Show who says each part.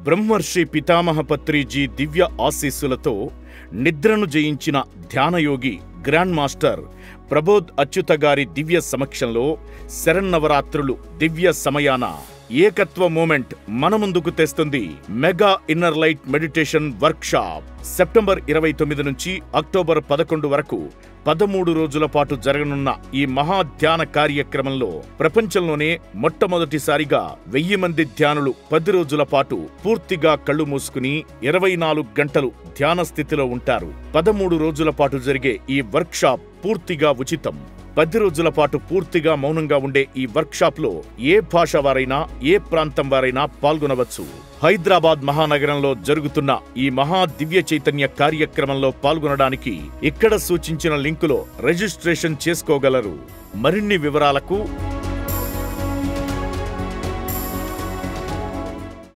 Speaker 1: బ్రహ్మర్షి పితామహ పత్రిజీ దివ్య ఆశీస్సులతో నిద్రను జయించిన ధ్యానయోగి గ్రాండ్ మాస్టర్ ప్రబోధ్ అచ్యుత గారి దివ్య సమక్షంలో శరన్నవరాత్రులు దివ్య సమయాన ఏకత్వ మూమెంట్ మన ముందుకు తెస్తుంది mega inner light meditation workshop September ఇరవై తొమ్మిది నుంచి అక్టోబర్ పదకొండు వరకు పదమూడు రోజుల పాటు జరగనున్న ఈ మహా ధ్యాన కార్యక్రమంలో ప్రపంచంలోనే మొట్టమొదటిసారిగా వెయ్యి మంది ధ్యానులు పది రోజుల పాటు పూర్తిగా కళ్ళు మూసుకుని ఇరవై నాలుగు గంటలు ధ్యాన స్థితిలో ఉంటారు పదమూడు రోజుల పాటు జరిగే ఈ వర్క్షాప్ పూర్తిగా ఉచితం పది రోజుల పాటు పూర్తిగా మౌనంగా ఉండే ఈ వర్క్షాప్ లో ఏ భాష వారైనా ఏ ప్రాంతం వారైనా పాల్గొనవచ్చు హైదరాబాద్ మహానగరంలో జరుగుతున్న ఈ మహా దివ్య చైతన్య కార్యక్రమంలో పాల్గొనడానికి ఇక్కడ సూచించిన లింకులో రిజిస్ట్రేషన్ చేసుకోగలరు మరిన్ని వివరాలకు